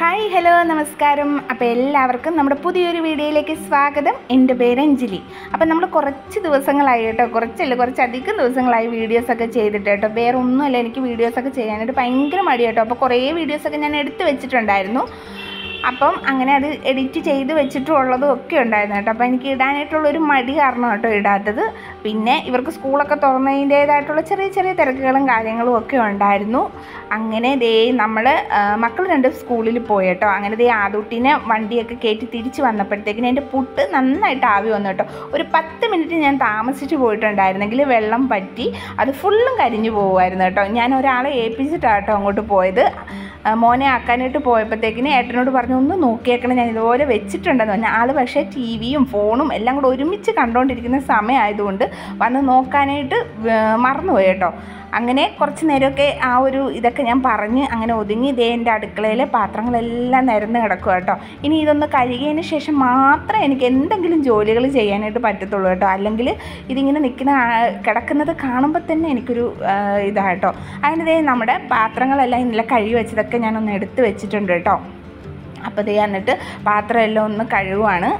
hi hello നമസ്കാരം അപ്പോൾ എല്ലാവർക്കും നമ്മുടെ പുതിയൊരു വീഡിയോയിലേക്ക് സ്വാഗതം എൻ്റെ പേര് അഞ്ജലി അപ്പോൾ നമ്മൾ കുറച്ച് ദിവസങ്ങളായി കേട്ടോ കുറച്ചല്ല കുറച്ചധികം ദിവസങ്ങളായി വീഡിയോസൊക്കെ ചെയ്തിട്ട് കേട്ടോ വേറെ ഒന്നുമല്ല എനിക്ക് വീഡിയോസൊക്കെ ചെയ്യാനായിട്ട് ഭയങ്കര മടി കേട്ടോ അപ്പോൾ കുറേ വീഡിയോസൊക്കെ ഞാൻ എടുത്ത് വെച്ചിട്ടുണ്ടായിരുന്നു അപ്പം അങ്ങനെ അത് എഡിറ്റ് ചെയ്ത് വെച്ചിട്ടുള്ളതും ഒക്കെ ഉണ്ടായിരുന്നു കേട്ടോ അപ്പോൾ എനിക്ക് ഇടാനായിട്ടുള്ളൊരു മടി കാരണം കേട്ടോ ഇടാത്തത് പിന്നെ ഇവർക്ക് സ്കൂളൊക്കെ തുറന്നതിൻ്റേതായിട്ടുള്ള ചെറിയ ചെറിയ തിരക്കുകളും കാര്യങ്ങളും ഒക്കെ ഉണ്ടായിരുന്നു അങ്ങനെ ദേ നമ്മൾ മക്കൾ രണ്ടും സ്കൂളിൽ പോയി കേട്ടോ അങ്ങനെ ദേ ആദൂട്ടിനെ വണ്ടിയൊക്കെ കയറ്റി തിരിച്ച് വന്നപ്പോഴത്തേക്കിന് എൻ്റെ പുട്ട് നന്നായിട്ട് ആവി വന്നു കേട്ടോ ഒരു പത്ത് മിനിറ്റ് ഞാൻ താമസിച്ച് പോയിട്ടുണ്ടായിരുന്നെങ്കിൽ വെള്ളം പറ്റി അത് ഫുള്ളും കരിഞ്ഞു പോകുമായിരുന്നു കേട്ടോ ഞാൻ ഒരാളെ ഏൽപ്പിച്ചിട്ടാണ് കേട്ടോ അങ്ങോട്ട് പോയത് ആ, മോനെ ആക്കാനായിട്ട് പോയപ്പോഴത്തേക്കിന് ഏട്ടനോട് പറഞ്ഞു ഒന്ന് നോക്കിയേക്കണം ഞാൻ ഇതുപോലെ വെച്ചിട്ടുണ്ടെന്ന് പറഞ്ഞു ആൾ പക്ഷേ ടി വിയും ഫോണും എല്ലാം കൂടെ ഒരുമിച്ച് കണ്ടുകൊണ്ടിരിക്കുന്ന സമയമായതുകൊണ്ട് വന്ന് നോക്കാനായിട്ട് വേ- മറന്നുപോയി കേട്ടോ അങ്ങനെ കുറച്ച് നേരമൊക്കെ ആ ഒരു ഇതൊക്കെ ഞാൻ പറഞ്ഞ് അങ്ങനെ ഒതുങ്ങി ഇതേ എൻ്റെ അടുക്കളയിലെ പാത്രങ്ങളെല്ലാം നിരന്ന് കിടക്കുക കേട്ടോ ഇനി ഇതൊന്ന് കഴുകിയതിന് ശേഷം മാത്രമേ എനിക്ക് എന്തെങ്കിലും ജോലികൾ ചെയ്യാനായിട്ട് പറ്റത്തുള്ളൂ കേട്ടോ അല്ലെങ്കിൽ ഇതിങ്ങനെ നിൽക്കുന്ന ആ- കിടക്കുന്നത് കാണുമ്പോൾ തന്നെ എനിക്കൊരു ആ, ഇതാ കേട്ടോ അങ്ങനെ ദേ നമ്മുടെ പാത്രങ്ങളെല്ലാം ഇന്നലെ കഴുകി വെച്ചതൊക്കെ ഞാനൊന്ന് എടുത്ത് വെച്ചിട്ടുണ്ട് കേട്ടോ അപ്പോൾ ദേ എന്നിട്ട് പാത്രം എല്ലാം ഒന്ന് കഴുകുവാണ്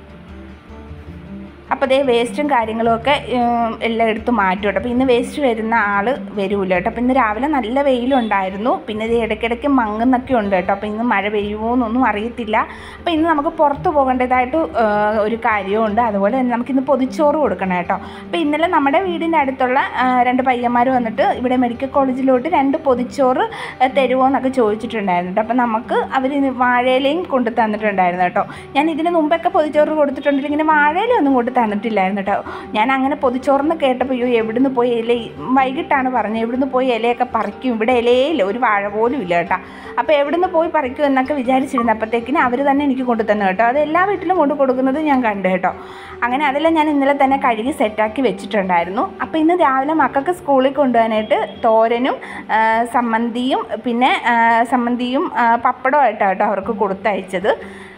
അപ്പോൾ ദേ വേസ്റ്റും കാര്യങ്ങളും ഒക്കെ ഉം, എല്ലാം എടുത്ത് മാറ്റും കേട്ടോ അപ്പോൾ ഇന്ന് വേസ്റ്റ് വരുന്ന ആൾ വരൂല കേട്ടോ അപ്പോൾ ഇന്ന് രാവിലെ നല്ല വെയിലുണ്ടായിരുന്നു പിന്നെ ഇത് ഇടയ്ക്കിടയ്ക്ക് മങ്ങുന്നൊക്കെ ഉണ്ട് കേട്ടോ അപ്പോൾ ഇന്ന് മഴ പെയ്യുമോ എന്നൊന്നും അറിയത്തില്ല അപ്പോൾ ഇന്ന് നമുക്ക് പുറത്ത് പോകേണ്ടതായിട്ട് ഏഹ്, ഒരു കാര്യമുണ്ട് അതുപോലെ തന്നെ നമുക്കിന്ന് പൊതിച്ചോറ് കൊടുക്കണം കേട്ടോ അപ്പോൾ ഇന്നലെ നമ്മുടെ വീടിൻ്റെ അടുത്തുള്ള ആ, രണ്ട് പയ്യന്മാർ വന്നിട്ട് ഇവിടെ മെഡിക്കൽ കോളേജിലോട്ട് രണ്ട് പൊതിച്ചോറ് ഏഹ്, തരുമോ എന്നൊക്കെ ചോദിച്ചിട്ടുണ്ടായിരുന്നു കേട്ടോ അപ്പോൾ നമുക്ക് അവർ വാഴയിലയും കൊണ്ട് തന്നിട്ടുണ്ടായിരുന്നു കേട്ടോ ഞാൻ ഇതിന് മുമ്പൊക്കെ പൊതിച്ചോറ് കൊടുത്തിട്ടുണ്ടെങ്കിൽ ഇങ്ങനെ വാഴയിലൊന്നും കൊണ്ട് തന്നിട്ടില്ലായിരുന്നു കേട്ടോ ഞാൻ അങ്ങനെ പൊതിച്ചോറിന് കേട്ടപ്പോൾ അയ്യോ എവിടുന്ന് പോയി ഇല വൈകിട്ടാണ് പറഞ്ഞത് എവിടുന്ന് പോയി ഇലയൊക്കെ പറിക്കും ഇവിടെ ഇലയില്ല ഒരു വാഴ പോലും ഇല്ല കേട്ടോ അപ്പോൾ എവിടുന്ന് പോയി പറിക്കും എന്നൊക്കെ വിചാരിച്ചിരുന്നു അപ്പോഴത്തേക്കിന് അവർ തന്നെ എനിക്ക് കൊണ്ടു തന്നു കേട്ടോ അത് എല്ലാ വീട്ടിലും കൊണ്ട് കൊടുക്കുന്നത് ഞാൻ കണ്ടു കേട്ടോ അങ്ങനെ അതെല്ലാം ഞാൻ ഇന്നലെ തന്നെ കഴുകി സെറ്റാക്കി വെച്ചിട്ടുണ്ടായിരുന്നു അപ്പോൾ ഇന്ന് രാവിലെ മക്കൾക്ക് സ്കൂളിൽ കൊണ്ടുപോകാനായിട്ട് തോരനും ആ, സമ്മന്തിയും പിന്നെ ആ, സമ്മന്തിയും ആ, പപ്പടമായിട്ടാണ് കേട്ടോ അവർക്ക് കൊടുത്തയച്ചത്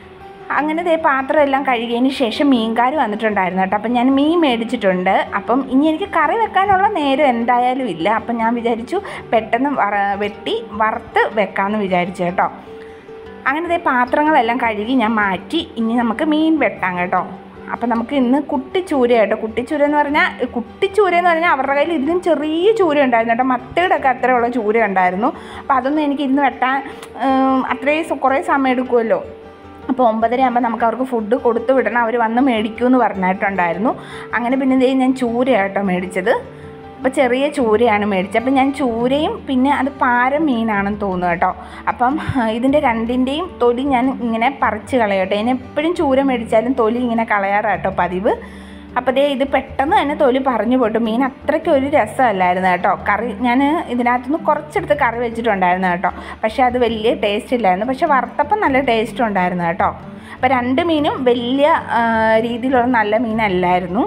അങ്ങനെ ദേ പാത്രം എല്ലാം കഴുകിയതിന് ശേഷം മീൻകാർ വന്നിട്ടുണ്ടായിരുന്നു കേട്ടോ അപ്പം ഞാൻ മീൻ മേടിച്ചിട്ടുണ്ട് അപ്പം ഇനി എനിക്ക് കറി വെക്കാനുള്ള നേരം എന്തായാലും ഇല്ല അപ്പം ഞാൻ വിചാരിച്ചു പെട്ടെന്ന് വറ വെട്ടി വറുത്ത് വെക്കാമെന്ന് വിചാരിച്ചു കേട്ടോ അങ്ങനെ ദേ പാത്രങ്ങളെല്ലാം കഴുകി ഞാൻ മാറ്റി ഇനി നമുക്ക് മീൻ വെട്ടാം കേട്ടോ അപ്പം നമുക്ക് ഇന്ന് കുട്ടിച്ചൂര കേട്ടോ കുട്ടിച്ചൂര എന്ന് പറഞ്ഞാൽ കുട്ടിച്ചൂര എന്ന് പറഞ്ഞാൽ അവരുടെ കയ്യിൽ ഇതിലും ചെറിയ ചൂര ഉണ്ടായിരുന്നു കേട്ടോ മത്തയുടെ ഒക്കെ അത്രയുള്ള ചൂര ഉണ്ടായിരുന്നു അപ്പോൾ അതൊന്നും എനിക്ക് ഇന്ന് വെട്ടാൻ ഉം, അത്രയും സ- കുറേ സമയം എടുക്കുമല്ലോ അപ്പോൾ ഒമ്പതര ആകുമ്പോൾ നമുക്ക് അവർക്ക് ഫുഡ് കൊടുത്തു വിടണം അവർ വന്ന് മേടിക്കുമെന്ന് പറഞ്ഞിട്ടുണ്ടായിരുന്നു അങ്ങനെ പിന്നെ ദേ ഞാൻ ചൂരയാട്ടോ മേടിച്ചത് അപ്പോൾ ചെറിയ ചൂരയാണ് മേടിച്ചത് അപ്പം ഞാൻ ചൂരയും പിന്നെ അത് പാര മീനാണെന്ന് തോന്നുന്നു കേട്ടോ അപ്പം ഇതിൻ്റെ രണ്ടിൻ്റെയും തൊലി ഞാൻ ഇങ്ങനെ പറിച്ച് കളയട്ടോ ഞാൻ എപ്പോഴും ചൂര മേടിച്ചാലും തൊലി ഇങ്ങനെ കളയാറാട്ടോ പതിവ് അപ്പോൾ ദേ ഇത് പെട്ടെന്ന് തന്നെ തൊലി പറഞ്ഞു പോട്ടു മീൻ അത്രയ്ക്ക് ഒരു രസമല്ലായിരുന്നു കേട്ടോ കറി ഞാൻ ഇതിനകത്തുനിന്ന് കുറച്ചെടുത്ത് കറി വെച്ചിട്ടുണ്ടായിരുന്നു കേട്ടോ പക്ഷേ അത് വലിയ ടേസ്റ്റ് ഇല്ലായിരുന്നു പക്ഷേ വറുത്തപ്പം നല്ല ടേസ്റ്റ് ഉണ്ടായിരുന്നു കേട്ടോ അപ്പോൾ രണ്ട് മീനും വലിയ ആ, രീതിയിലുള്ള നല്ല മീനല്ലായിരുന്നു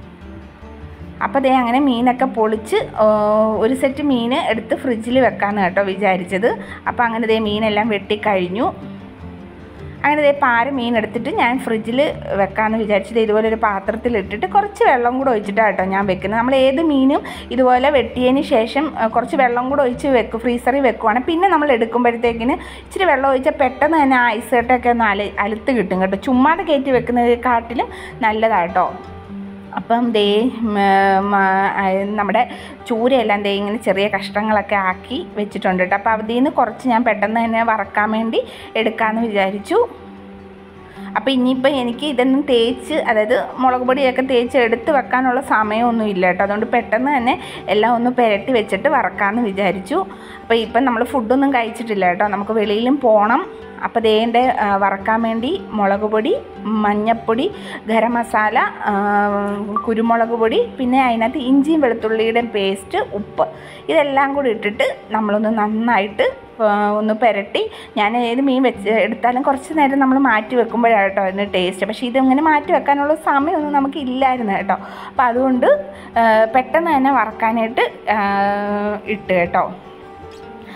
അപ്പോൾ ദേ അങ്ങനെ മീനൊക്കെ പൊളിച്ച് ആ, ഒരു സെറ്റ് മീൻ എടുത്ത് ഫ്രിഡ്ജിൽ വെക്കാമെന്ന് കേട്ടോ വിചാരിച്ചത് അപ്പോൾ അങ്ങനെ ദേ മീനെല്ലാം വെട്ടിക്കഴിഞ്ഞു അങ്ങനെ ദേ പാര മീൻ എടുത്തിട്ട് ഞാൻ ഫ്രിഡ്ജിൽ വെക്കാമെന്ന് വിചാരിച്ചത് ഇതുപോലെ ഒരു പാത്രത്തിൽ ഇട്ടിട്ട് കുറച്ച് വെള്ളം കൂടെ ഒഴിച്ചിട്ടാണ് കേട്ടോ ഞാൻ വെക്കുന്നത് നമ്മൾ ഏത് മീനും ഇതുപോലെ വെട്ടിയതിന് ശേഷം ആ, കുറച്ച് വെള്ളം കൂടെ ഒഴിച്ച് വെക്കും ഫ്രീസറിൽ വെക്കുവാണ് പിന്നെ നമ്മൾ എടുക്കുമ്പോഴത്തേക്കിന് ഇച്ചിരി വെള്ളം ഒഴിച്ചാൽ പെട്ടെന്ന് തന്നെ ആ ഐസ് കട്ടൊക്കെ ഒന്ന് അല അലുത്ത് കിട്ടും കേട്ടോ ചുമ്മാതെ കയറ്റി വെക്കുന്നതിനെക്കാട്ടിലും നല്ലതാട്ടോ അപ്പം ദേ മ, മ, ആ, നമ്മുടെ ചൂരയെല്ലാം ദേ ഇങ്ങനെ ചെറിയ കഷ്ണങ്ങളൊക്കെ ആക്കി വെച്ചിട്ടുണ്ട് കേട്ടോ അപ്പോൾ അതിൽ നിന്ന് കുറച്ച് ഞാൻ പെട്ടെന്ന് തന്നെ വറക്കാൻ വേണ്ടി എടുക്കാമെന്ന് വിചാരിച്ചു അപ്പോൾ ഇനിയിപ്പോൾ എനിക്ക് ഇതൊന്നും തേച്ച് അതായത് മുളക് പൊടിയൊക്കെ തേച്ച് എടുത്ത് വെക്കാനുള്ള സമയമൊന്നും ഇല്ല കേട്ടോ അതുകൊണ്ട് പെട്ടെന്ന് തന്നെ എല്ലാം ഒന്ന് പുരട്ടി വെച്ചിട്ട് വറക്കാമെന്ന് വിചാരിച്ചു അപ്പോൾ ഇപ്പം നമ്മൾ ഫുഡൊന്നും കഴിച്ചിട്ടില്ല കേട്ടോ നമുക്ക് വെളിയിലും പോകണം അപ്പോൾ ദേൻ്റെ വറക്കാൻ വേണ്ടി മുളക് പൊടി മഞ്ഞൾപ്പൊടി ഗരം മസാല ആ, കുരുമുളക് പൊടി പിന്നെ അതിനകത്ത് ഇഞ്ചിയും വെളുത്തുള്ളിയുടെ പേസ്റ്റ് ഉപ്പ് ഇതെല്ലാം കൂടി ഇട്ടിട്ട് നമ്മളൊന്ന് നന്നായിട്ട് ആ, ഒന്ന് പുരട്ടി ഞാൻ ഏത് മീൻ വെച്ച് എടുത്താലും കുറച്ച് നേരം നമ്മൾ മാറ്റി വെക്കുമ്പോഴാണ് കേട്ടോ അതിന് ടേസ്റ്റ് പക്ഷേ ഇതിങ്ങനെ മാറ്റി വെക്കാനുള്ള സമയമൊന്നും നമുക്ക് ഇല്ലായിരുന്നു കേട്ടോ അപ്പോൾ അതുകൊണ്ട് ആ, പെട്ടെന്ന് തന്നെ വറക്കാനായിട്ട് ആ, ഇട്ട് കേട്ടോ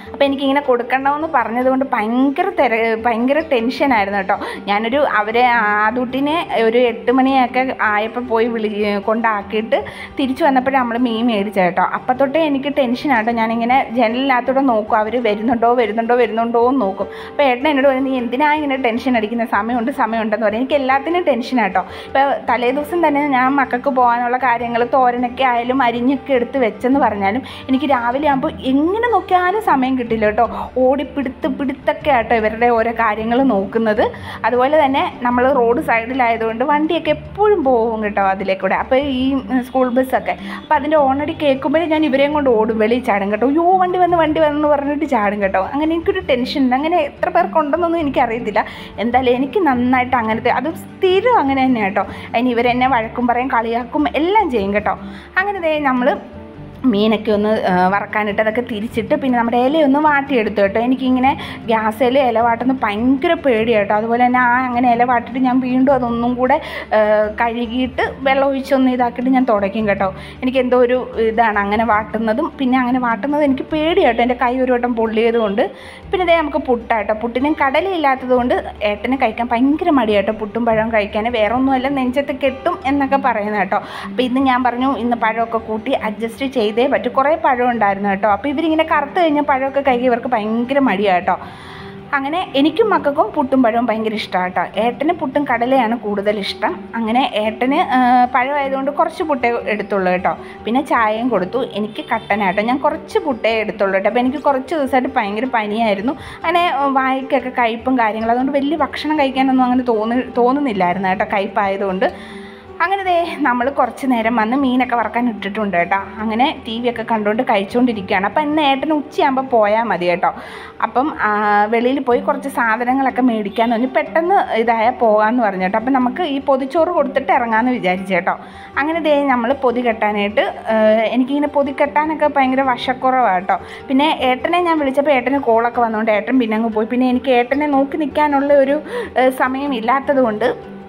അപ്പോൾ എനിക്കിങ്ങനെ കൊടുക്കണമെന്ന് പറഞ്ഞതുകൊണ്ട് ഭയങ്കര തിര ഭയങ്കര ടെൻഷനായിരുന്നു കേട്ടോ ഞാനൊരു അവരെ ആദൂട്ടിനെ ഒരു എട്ട് മണിയൊക്കെ ആയപ്പോൾ പോയി വിളി കൊണ്ടാക്കിയിട്ട് തിരിച്ചു വന്നപ്പോഴേ നമ്മൾ മീൻ മേടിച്ചത് കേട്ടോ അപ്പം തൊട്ടേ എനിക്ക് ടെൻഷനാട്ടോ ഞാനിങ്ങനെ ജനലിനകത്തൂടെ നോക്കും അവർ വരുന്നുണ്ടോ വരുന്നുണ്ടോ വരുന്നുണ്ടോ എന്ന് നോക്കും അപ്പോൾ ഏട്ടൻ എന്നോട് പറയും നീ എന്തിനാ ഇങ്ങനെ ടെൻഷൻ അടിക്കുന്ന സമയമുണ്ട് സമയമുണ്ടെന്ന് പറയും എനിക്ക് എല്ലാത്തിനും ടെൻഷനാട്ടോ ഇപ്പോൾ തലേ ദിവസം തന്നെ ഞാൻ മക്കൾക്ക് പോകാനുള്ള കാര്യങ്ങൾ തോരനൊക്കെ ആയാലും അരിഞ്ഞൊക്കെ എടുത്ത് വെച്ചെന്ന് പറഞ്ഞാലും എനിക്ക് രാവിലെ ആകുമ്പോൾ എങ്ങനെ നോക്കിയാലും സമയം കിട്ടില്ല കേട്ടോ ഓടി പിടുത്ത് പിടുത്തൊക്കെ ആട്ടോ ഇവരുടെ ഓരോ കാര്യങ്ങൾ നോക്കുന്നത് അതുപോലെ തന്നെ നമ്മൾ റോഡ് സൈഡിലായതുകൊണ്ട് വണ്ടിയൊക്കെ എപ്പോഴും പോകും കേട്ടോ അതിലേക്കൂടെ അപ്പോൾ ഈ ഉം, സ്കൂൾ ബസ്സൊക്കെ അപ്പോൾ അതിൻ്റെ ഓണടി കേൾക്കുമ്പോഴേ ഞാൻ ഇവരെയും കൊണ്ട് ഓടും വെളിയിൽ ചാടും കേട്ടോ യോ വണ്ടി വന്ന് വണ്ടി വന്നെന്ന് പറഞ്ഞിട്ട് ചാടും കേട്ടോ അങ്ങനെ എനിക്കൊരു ടെൻഷൻ ഉണ്ട് അങ്ങനെ എത്ര പേർക്കുണ്ടെന്നൊന്നും എനിക്കറിയത്തില്ല എന്തായാലും എനിക്ക് നന്നായിട്ട് അങ്ങനത്തെ അത് സ്ഥിരം അങ്ങനെ തന്നെ കേട്ടോ അതിന് ഇവരെന്നെ വഴക്കും പറയും കളിയാക്കും എല്ലാം ചെയ്യും കേട്ടോ അങ്ങനെ ദേ നമ്മൾ മീനൊക്കെ ഒന്ന് ആ, വറക്കാനിട്ട് അതൊക്കെ തിരിച്ചിട്ട് പിന്നെ നമ്മുടെ ഇലയൊന്ന് വാട്ടിയെടുത്തു കേട്ടോ എനിക്കിങ്ങനെ ഗ്യാസിൽ ഇല വാട്ടുന്ന ഭയങ്കര പേടിയാണ് കേട്ടോ അതുപോലെ തന്നെ ആ അങ്ങനെ ഇല വാട്ടിയിട്ട് ഞാൻ വീണ്ടും അതൊന്നും കൂടെ ആ, കഴുകിയിട്ട് വെള്ളം ഒഴിച്ചൊന്ന് ഇതാക്കിയിട്ട് ഞാൻ തുടയ്ക്കും കേട്ടോ എനിക്ക് എന്തോ ഒരു ഇതാണ് അങ്ങനെ വാട്ടുന്നതും പിന്നെ അങ്ങനെ വാട്ടുന്നത് എനിക്ക് പേടിയാട്ടോ എൻ്റെ കൈ ഒരു വട്ടം പൊള്ളിയത് കൊണ്ട് പിന്നെ ഇതേ നമുക്ക് പുട്ടാട്ടോ പുട്ടിനും കടലയില്ലാത്തത് കൊണ്ട് ഏട്ടന് കഴിക്കാൻ ഭയങ്കര മടിയാട്ടോ പുട്ടും പഴവും കഴിക്കാൻ വേറെ ഒന്നുമല്ല നെഞ്ചത്ത് കെട്ടും എന്നൊക്കെ പറയുന്നത് കേട്ടോ അപ്പോൾ ഇന്ന് ഞാൻ പറഞ്ഞു ഇന്ന് പഴമൊക്കെ കൂട്ടി അഡ്ജസ്റ്റ് ചെയ്തേ പറ്റൂ കുറേ പഴം ഉണ്ടായിരുന്നു കേട്ടോ അപ്പോൾ ഇവരിങ്ങനെ കറുത്ത് കഴിഞ്ഞാൽ പഴമൊക്കെ കഴിക്കാൻ ഇവർക്ക് ഭയങ്കര മടിയാട്ടോ അങ്ങനെ എനിക്കും മക്കൾക്കും പുട്ടും പഴവും ഭയങ്കര ഇഷ്ടമാണ് കേട്ടോ ഏട്ടന് പുട്ടും കടലയാണ് കൂടുതൽ ഇഷ്ടം അങ്ങനെ ഏട്ടന് ആ, പഴമായതുകൊണ്ട് കുറച്ച് പുട്ടേ എടുത്തുള്ളൂ കേട്ടോ പിന്നെ ചായയും കൊടുത്തു എനിക്ക് കട്ടനാട്ടോ ഞാൻ കുറച്ച് പുട്ടേ എടുത്തുള്ളൂ കേട്ടോ അപ്പോൾ എനിക്ക് കുറച്ച് ദിവസമായിട്ട് ഭയങ്കര പനിയായിരുന്നു അങ്ങനെ ആ, വായ്ക്കൊക്കെ കയ്പും കാര്യങ്ങളും അതുകൊണ്ട് വലിയ ഭക്ഷണം കഴിക്കാനൊന്നും അങ്ങനെ തോന്നി തോന്നുന്നില്ലായിരുന്നു കേട്ടോ കയ്പായതുകൊണ്ട് അങ്ങനെ ദേ നമ്മൾ കുറച്ച് നേരം വന്ന് മീനൊക്കെ വറക്കാൻ ഇട്ടിട്ടുണ്ട് കേട്ടോ അങ്ങനെ ടി വി ഒക്കെ കണ്ടുകൊണ്ട് കഴിച്ചുകൊണ്ടിരിക്കുകയാണ് അപ്പം ഇന്ന് ഏട്ടന് ഉച്ചയാകുമ്പോൾ പോയാൽ മതി കേട്ടോ അപ്പം ആ, വെളിയിൽ പോയി കുറച്ച് സാധനങ്ങളൊക്കെ മേടിക്കാമെന്ന് പറഞ്ഞു പെട്ടെന്ന് ഇതായാൽ പോകാമെന്ന് പറഞ്ഞു കേട്ടോ അപ്പം നമുക്ക് ഈ പൊതിച്ചോറ് കൊടുത്തിട്ട് ഇറങ്ങാമെന്ന് വിചാരിച്ചു കേട്ടോ അങ്ങനെ ദേ നമ്മൾ പൊതി കെട്ടാനായിട്ട് ആ, എനിക്കിങ്ങനെ പൊതി കെട്ടാനൊക്കെ ഭയങ്കര വശക്കുറവാണ് കേട്ടോ പിന്നെ ഏട്ടനെ ഞാൻ വിളിച്ചപ്പോൾ ഏട്ടന് കോളൊക്കെ വന്നുകൊണ്ട് ഏട്ടൻ പിന്നെ അങ്ങ് പോയി പിന്നെ എനിക്ക് ഏട്ടനെ നോക്കി നിൽക്കാനുള്ള ഒരു ആ, സമയം ഇല്ലാത്തത് കൊണ്ട്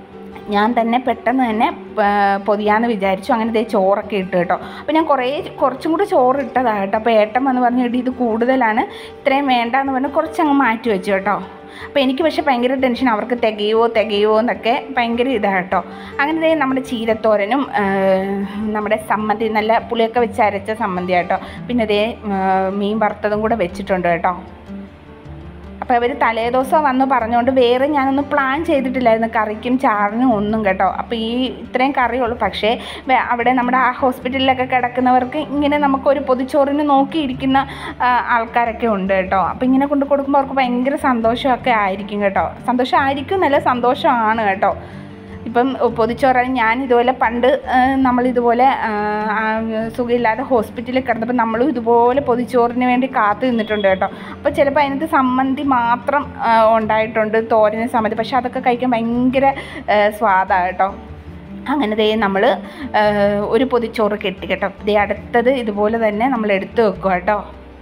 ഞാൻ തന്നെ പെട്ടെന്ന് തന്നെ ആ, പൊതിയാന്ന് വിചാരിച്ചു അങ്ങനെ ദേ ചോറൊക്കെ ഇട്ട് കേട്ടോ അപ്പോൾ ഞാൻ കുറേ കുറച്ചും കൂടി ചോറ് ഇട്ടതാണ് കേട്ടോ അപ്പോൾ ഏട്ടൻ വന്ന് പറഞ്ഞു "എടി, ഇത് കൂടുതലാണ് ഇത്രയും വേണ്ടാന്ന് പറഞ്ഞ് കുറച്ചങ്ങ് മാറ്റി വെച്ചു കേട്ടോ അപ്പോൾ എനിക്ക് പക്ഷേ ഭയങ്കര ടെൻഷൻ അവർക്ക് തികയോ തികയോ എന്നൊക്കെ ഭയങ്കര ഇതാണ് കേട്ടോ അങ്ങനെ ദേ നമ്മുടെ ചീരത്തോരനും ആ, നമ്മുടെ സമ്മന്തി നല്ല പുളിയൊക്കെ വെച്ച് അരച്ച സമ്മന്തി കേട്ടോ പിന്നെ ദേ ആ, മീൻ വറുത്തതും കൂടെ വെച്ചിട്ടുണ്ട് കേട്ടോ അപ്പോൾ അവർ തലേദിവസം വന്ന് പറഞ്ഞുകൊണ്ട് വേറെ ഞാനൊന്നും പ്ലാൻ ചെയ്തിട്ടില്ലായിരുന്നു കറിക്കും ചാറിനും ഒന്നും കേട്ടോ അപ്പോൾ ഈ ഇത്രയും കറിയുള്ളൂ പക്ഷേ വേ- അവിടെ നമ്മുടെ ആ ഹോസ്പിറ്റലിലൊക്കെ കിടക്കുന്നവർക്ക് ഇങ്ങനെ നമുക്കൊരു പൊതിച്ചോറിന് നോക്കിയിരിക്കുന്ന ആ, ആൾക്കാരൊക്കെ ഉണ്ട് കേട്ടോ അപ്പോൾ ഇങ്ങനെ കൊണ്ട് കൊടുക്കുമ്പോൾ അവർക്ക് ഭയങ്കര സന്തോഷമൊക്കെ ആയിരിക്കും കേട്ടോ സന്തോഷമായിരിക്കും എന്നല്ല സന്തോഷമാണ് കേട്ടോ ഇപ്പം പൊതിച്ചോറാണ് ഞാൻ ഇതുപോലെ പണ്ട് ആ, നമ്മളിതുപോലെ ആ, ആ, സുഖമില്ലാതെ ഹോസ്പിറ്റലിൽ കിടന്നപ്പോൾ നമ്മളും ഇതുപോലെ പൊതിച്ചോറിന് വേണ്ടി കാത്തു നിന്നിട്ടുണ്ട് കേട്ടോ അപ്പോൾ ചിലപ്പോൾ അതിനകത്ത് സമ്മന്തി മാത്രം ആ, ഉണ്ടായിട്ടുണ്ട് തോരന് സമ്മന്തി പക്ഷെ അതൊക്കെ കഴിക്കാൻ ഭയങ്കര സ്വാദാണ് കേട്ടോ അങ്ങനെ ദേ നമ്മൾ ഒരു പൊതിച്ചോറ് കെട്ടി കേട്ടോ ദേ അടുത്തത് ഇതുപോലെ തന്നെ നമ്മൾ എടുത്ത് വെക്കുക കേട്ടോ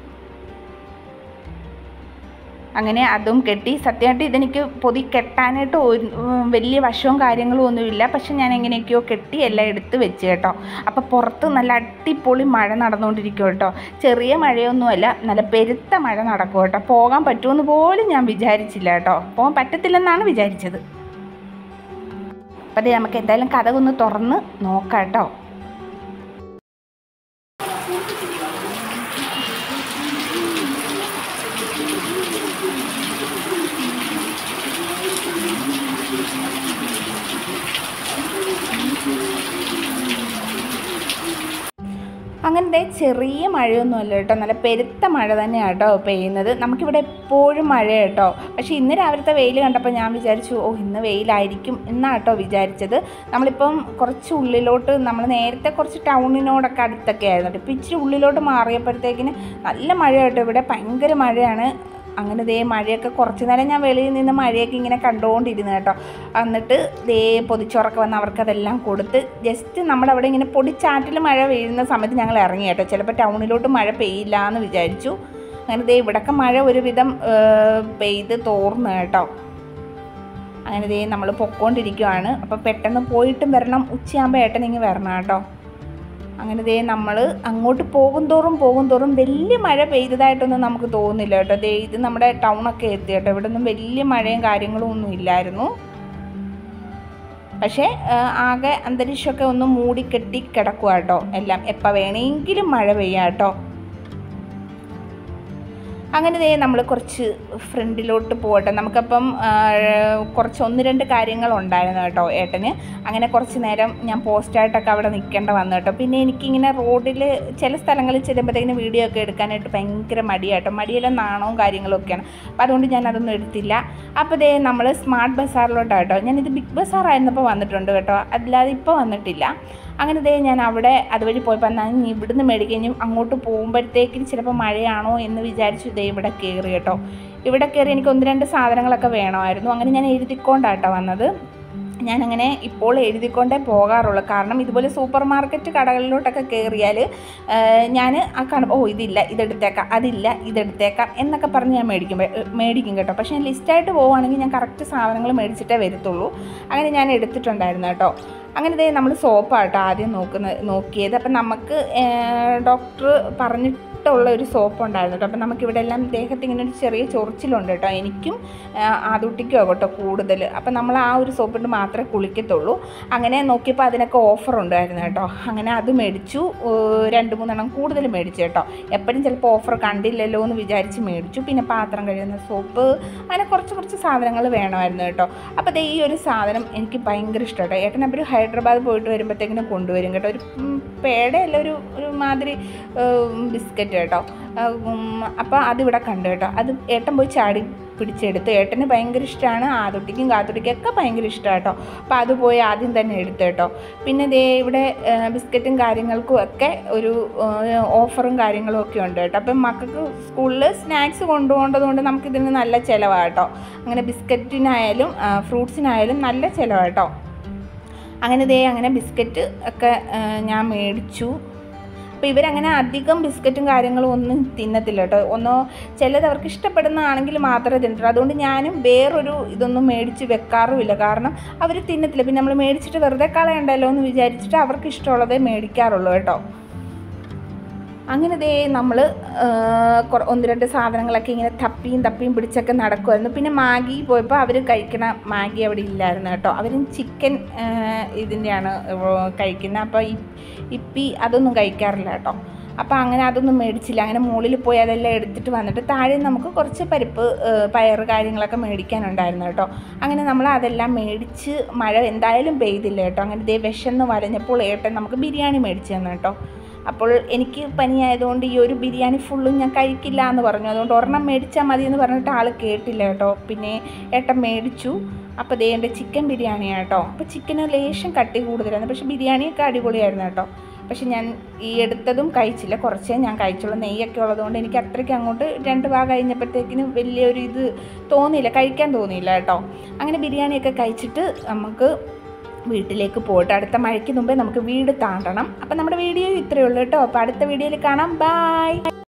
അങ്ങനെ അതും കെട്ടി സത്യമായിട്ട് ഇതെനിക്ക് പൊതി കെട്ടാനായിട്ട് ഒരു- ഉം, വലിയ വശവും കാര്യങ്ങളും ഒന്നുമില്ല പക്ഷെ ഞാൻ എങ്ങനെയൊക്കെയോ കെട്ടി എല്ലാം എടുത്ത് വെച്ച് കേട്ടോ അപ്പോൾ പുറത്ത് നല്ല അടിപൊളി മഴ നടന്നുകൊണ്ടിരിക്കും കേട്ടോ ചെറിയ മഴയൊന്നുമല്ല നല്ല പെരുത്ത മഴ നടക്കും കേട്ടോ പോകാൻ പറ്റുമെന്ന് പോലും ഞാൻ വിചാരിച്ചില്ല കേട്ടോ പോകാൻ പറ്റത്തില്ലെന്നാണ് വിചാരിച്ചത് അപ്പോൾ അതെ നമുക്ക് എന്തായാലും കഥ ഒന്ന് തുറന്ന് നോക്കാം കേട്ടോ അങ്ങനെ ദേ ചെറിയ മഴയൊന്നുമല്ല കേട്ടോ നല്ല പെരുത്ത മഴ തന്നെയാണ് കേട്ടോ പെയ്യുന്നത് നമുക്കിവിടെ എപ്പോഴും മഴ കേട്ടോ പക്ഷേ ഇന്ന് രാവിലത്തെ വെയിൽ കണ്ടപ്പോൾ ഞാൻ വിചാരിച്ചു ഓ ഇന്ന് വെയിലായിരിക്കും എന്നാണ് കേട്ടോ വിചാരിച്ചത് നമ്മളിപ്പം കുറച്ച് ഉള്ളിലോട്ട് നമ്മൾ നേരത്തെ കുറച്ച് ടൗണിനോടൊക്കെ അടുത്തൊക്കെ ആയിരുന്നു കേട്ടോ ഇപ്പം ഇച്ചിരി ഉള്ളിലോട്ട് മാറിയപ്പോഴത്തേക്കിന് നല്ല മഴ കേട്ടോ ഇവിടെ ഭയങ്കര മഴയാണ് അങ്ങനെ ദേ മഴയൊക്കെ കുറച്ച് നേരം ഞാൻ വെളിയിൽ നിന്ന് മഴയൊക്കെ ഇങ്ങനെ കണ്ടുകൊണ്ടിരുന്നു കേട്ടോ എന്നിട്ട് ദേ പൊതിച്ചോറൊക്കെ വന്ന് അവർക്കതെല്ലാം കൊടുത്ത് ജസ്റ്റ് നമ്മളവിടെ ഇങ്ങനെ പൊടിച്ചാറ്റിൽ മഴ വീഴുന്ന സമയത്ത് ഞങ്ങൾ ഇറങ്ങി കേട്ടോ ചിലപ്പോൾ ടൗണിലോട്ട് മഴ പെയ്യില്ല എന്ന് വിചാരിച്ചു അങ്ങനെ ദേ ഇവിടൊക്കെ മഴ ഒരുവിധം ആ, പെയ്ത് തോർന്നു കേട്ടോ അങ്ങനെ ദേ നമ്മൾ പൊക്കോണ്ടിരിക്കുവാണ് അപ്പോൾ പെട്ടെന്ന് പോയിട്ടും വരണം ഉച്ചയാകുമ്പോൾ ഏട്ടൻ ഇങ്ങ് വരണം കേട്ടോ അങ്ങനെ ദേ നമ്മൾ അങ്ങോട്ട് പോകും തോറും പോകും തോറും വലിയ മഴ പെയ്തതായിട്ടൊന്നും നമുക്ക് തോന്നുന്നില്ല കേട്ടോ ദേ ഇത് നമ്മുടെ ടൗണൊക്കെ എത്തി കേട്ടോ ഇവിടെ ഒന്നും വലിയ മഴയും കാര്യങ്ങളും ഒന്നും ഇല്ലായിരുന്നു പക്ഷേ ആ, ആകെ അന്തരീക്ഷമൊക്കെ ഒന്ന് മൂടിക്കെട്ടി കിടക്കുക കേട്ടോ എല്ലാം എപ്പോൾ വേണമെങ്കിലും മഴ പെയ്യാം കേട്ടോ അങ്ങനെ ദേ നമ്മൾ കുറച്ച് ഫ്രണ്ടിലോട്ട് പോകട്ടെ നമുക്കപ്പം ആ, കുറച്ച് ഒന്ന് രണ്ട് കാര്യങ്ങളുണ്ടായിരുന്നു കേട്ടോ ഏട്ടന് അങ്ങനെ കുറച്ച് നേരം ഞാൻ പോസ്റ്റായിട്ടൊക്കെ അവിടെ നിൽക്കേണ്ട വന്നു കേട്ടോ പിന്നെ എനിക്കിങ്ങനെ റോഡിൽ ചില സ്ഥലങ്ങളിൽ ചെല്ലുമ്പോഴത്തേക്കിന് വീഡിയോ ഒക്കെ എടുക്കാനായിട്ട് ഭയങ്കര മടിയാട്ടോ മടിയെല്ലാം നാണവും കാര്യങ്ങളൊക്കെയാണ് അപ്പോൾ അതുകൊണ്ട് ഞാൻ അതൊന്നും എടുത്തില്ല അപ്പോൾ ദേ നമ്മൾ സ്മാർട്ട് ബസാറിലോട്ടാണ് കേട്ടോ ഞാനിത് ബിഗ് ബസാറായിരുന്നപ്പോൾ വന്നിട്ടുണ്ട് കേട്ടോ അല്ലാതെ ഇപ്പോൾ വന്നിട്ടില്ല അങ്ങനെ ദേ ഞാൻ അവിടെ അതുവഴി പോയപ്പോൾ എന്നാൽ ഇനി ഇവിടുന്ന് മേടിക്കഴിഞ്ഞും അങ്ങോട്ട് പോകുമ്പോഴത്തേക്കും ചിലപ്പോൾ മഴയാണോ എന്ന് വിചാരിച്ചു ദേ ഇവിടെ കയറി കേട്ടോ ഇവിടെ കയറി എനിക്ക് ഒന്ന് രണ്ട് സാധനങ്ങളൊക്കെ വേണമായിരുന്നു അങ്ങനെ ഞാൻ എഴുതിക്കൊണ്ടാട്ടോ വന്നത് ഞാനങ്ങനെ ഇപ്പോൾ എഴുതിക്കൊണ്ടേ പോകാറുള്ളൂ കാരണം ഇതുപോലെ സൂപ്പർ മാർക്കറ്റ് കടകളിലോട്ടൊക്കെ കയറിയാൽ ഞാൻ ആ കാണുമ്പോൾ ഓ ഇതില്ല ഇതെടുത്തേക്കാം അതില്ല ഇതെടുത്തേക്കാം എന്നൊക്കെ പറഞ്ഞ് ഞാൻ മേടിക്കും ഏ, മേടിക്കും കേട്ടോ പക്ഷേ ഞാൻ ലിസ്റ്റായിട്ട് പോവുകയാണെങ്കിൽ ഞാൻ കറക്റ്റ് സാധനങ്ങൾ മേടിച്ചിട്ടേ വരത്തുള്ളൂ അങ്ങനെ ഞാൻ എടുത്തിട്ടുണ്ടായിരുന്നു കേട്ടോ അങ്ങനെ ദേ നമ്മൾ സോപ്പാട്ടോ ആദ്യം നോക്കുന്ന നോക്കിയത് അപ്പം നമുക്ക് ഡോക്ടർ പറഞ്ഞിട്ടുള്ള ഒരു സോപ്പ് ഉണ്ടായിരുന്നു കേട്ടോ അപ്പം നമുക്കിവിടെ എല്ലാം ദേഹത്ത് ഇങ്ങനെ ഒരു ചെറിയ ചൊറിച്ചിലുണ്ട് കേട്ടോ എനിക്കും ആദുട്ടിക്കോ കേട്ടോ കൂടുതൽ അപ്പം നമ്മൾ ആ ഒരു സോപ്പ് കൊണ്ട് മാത്രമേ കുളിക്കത്തുള്ളൂ അങ്ങനെ നോക്കിയപ്പോൾ അതിനൊക്കെ ഓഫർ ഉണ്ടായിരുന്നു കേട്ടോ അങ്ങനെ അത് മേടിച്ചു ഏഹ് രണ്ട് മൂന്നെണ്ണം കൂടുതൽ മേടിച്ചു കേട്ടോ എപ്പോഴും ചിലപ്പോൾ ഓഫർ കണ്ടില്ലല്ലോ എന്ന് വിചാരിച്ച് മേടിച്ചു പിന്നെ പാത്രം കഴുകുന്ന സോപ്പ് അങ്ങനെ കുറച്ച് കുറച്ച് സാധനങ്ങൾ വേണമായിരുന്നു കേട്ടോ അപ്പോൾ ദേ ഈ ഒരു സാധനം എനിക്ക് ഭയങ്കര ഇഷ്ടമാണ് കേട്ടോ ഏട്ടൻ അപ്പോൾ ഹൈദരാബാദ് പോയിട്ട് വരുമ്പോഴത്തേക്കിനും കൊണ്ടുവരും കേട്ടോ ഒരു ഉം, പേടയല്ല ഒരു ഒരു മാതിരി ബിസ്ക്കറ്റ് കേട്ടോ അപ്പോൾ അതിവിടെ കണ്ടു കേട്ടോ അത് ഏട്ടൻ പോയി ചാടി പിടിച്ചെടുത്ത് ഏട്ടന് ഭയങ്കര ഇഷ്ടമാണ് ആതുട്ടിക്കും കാത്തുട്ടിക്കും ഒക്കെ ഭയങ്കര ഇഷ്ടമാണ് കേട്ടോ അപ്പോൾ അത് പോയി ആദ്യം തന്നെ എടുത്തു കേട്ടോ പിന്നെ ദേ ഇവിടെ ആ, ബിസ്ക്കറ്റും കാര്യങ്ങൾക്കും ഒക്കെ ഒരു ആ, ഓഫറും കാര്യങ്ങളും ഒക്കെ ഉണ്ട് കേട്ടോ അപ്പം മക്കൾക്ക് സ്കൂളിൽ സ്നാക്സ് കൊണ്ടുപോകേണ്ടതുകൊണ്ട് നമുക്കിതിന് നല്ല ചിലവാണ് കേട്ടോ അങ്ങനെ ബിസ്ക്കറ്റിനായാലും ആ, ഫ്രൂട്ട്സിനായാലും നല്ല ചിലവാണ് കേട്ടോ അങ്ങനെ ദേ അങ്ങനെ ബിസ്ക്കറ്റ് ഒക്കെ ആ, ഞാൻ മേടിച്ചു അപ്പോൾ ഇവരങ്ങനെ അധികം ബിസ്ക്കറ്റും കാര്യങ്ങളും ഒന്നും തിന്നത്തില്ല കേട്ടോ ഒന്നോ ചിലത് അവർക്ക് ഇഷ്ടപ്പെടുന്നതാണെങ്കിൽ മാത്രമേ തിന്നിട്ടുള്ളൂ അതുകൊണ്ട് ഞാനും വേറൊരു ഇതൊന്നും മേടിച്ച് വെക്കാറുമില്ല കാരണം അവർ തിന്നത്തില്ല പിന്നെ നമ്മൾ മേടിച്ചിട്ട് വെറുതെ കളയണ്ടല്ലോ എന്ന് വിചാരിച്ചിട്ട് അവർക്ക് ഇഷ്ടമുള്ളതേ മേടിക്കാറുള്ളൂ കേട്ടോ അങ്ങനെ ദേ നമ്മൾ ഒന്ന് രണ്ട് സാധനങ്ങളൊക്കെ ഇങ്ങനെ തപ്പിയും തപ്പിയും പിടിച്ചൊക്കെ നടക്കുമായിരുന്നു പിന്നെ മാഗി പോയപ്പോൾ അവർ കഴിക്കണ മാഗി അവിടെ ഇല്ലായിരുന്നു കേട്ടോ അവരും ചിക്കൻ ഇതിൻ്റെയാണ് കഴിക്കുന്നത് അപ്പോൾ ഈ ഇപ്പി അതൊന്നും കഴിക്കാറില്ല കേട്ടോ അപ്പോൾ അങ്ങനെ അതൊന്നും മേടിച്ചില്ല അങ്ങനെ മുകളിൽ പോയി അതെല്ലാം എടുത്തിട്ട് വന്നിട്ട് താഴെ നമുക്ക് കുറച്ച് പരിപ്പ് ഏഹ്, പയറ് കാര്യങ്ങളൊക്കെ മേടിക്കാനുണ്ടായിരുന്നു കേട്ടോ അങ്ങനെ നമ്മൾ അതെല്ലാം മേടിച്ച് മഴ എന്തായാലും പെയ്തില്ല കേട്ടോ അങ്ങനെ ദേ വിശന്ന് വലഞ്ഞപ്പോൾ ഏട്ടൻ നമുക്ക് ബിരിയാണി മേടിച്ചു തന്നു കേട്ടോ അപ്പോൾ എനിക്ക് പനിയായതുകൊണ്ട് ഈ ഒരു ബിരിയാണി ഫുള്ളും ഞാൻ കഴിക്കില്ല എന്ന് പറഞ്ഞു അതുകൊണ്ട് ഒരെണ്ണം മേടിച്ചാൽ മതി എന്ന് പറഞ്ഞിട്ട് ആൾ കേട്ടില്ല കേട്ടോ പിന്നെ ഏട്ടൻ മേടിച്ചു അപ്പോൾ ദേ എൻ്റെ ചിക്കൻ ബിരിയാണിയാണ് കേട്ടോ അപ്പോൾ ചിക്കന് ലേശം കട്ടി കൂടുതലായിരുന്നു പക്ഷേ ബിരിയാണിയൊക്കെ അടിപൊളിയായിരുന്നു കേട്ടോ പക്ഷെ ഞാൻ ഈ എടുത്തതും കഴിച്ചില്ല കുറച്ചേ ഞാൻ കഴിച്ചുള്ളൂ നെയ്യൊക്കെ ഉള്ളതുകൊണ്ട് എനിക്ക് അത്രയ്ക്ക് അങ്ങോട്ട് രണ്ട് ഭാഗം കഴിഞ്ഞപ്പോഴത്തേക്കിനും വലിയൊരു ഇത് തോന്നിയില്ല കഴിക്കാൻ തോന്നിയില്ല കേട്ടോ അങ്ങനെ ബിരിയാണിയൊക്കെ കഴിച്ചിട്ട് നമുക്ക് വീട്ടിലേക്ക് പോയിട്ട് അടുത്ത മഴയ്ക്ക് മുമ്പേ നമുക്ക് വീട് താണ്ടണം അപ്പം നമ്മുടെ വീഡിയോ ഇത്രയേ ഉള്ളൂ കേട്ടോ അപ്പോൾ അടുത്ത വീഡിയോയിൽ കാണാം ബായ്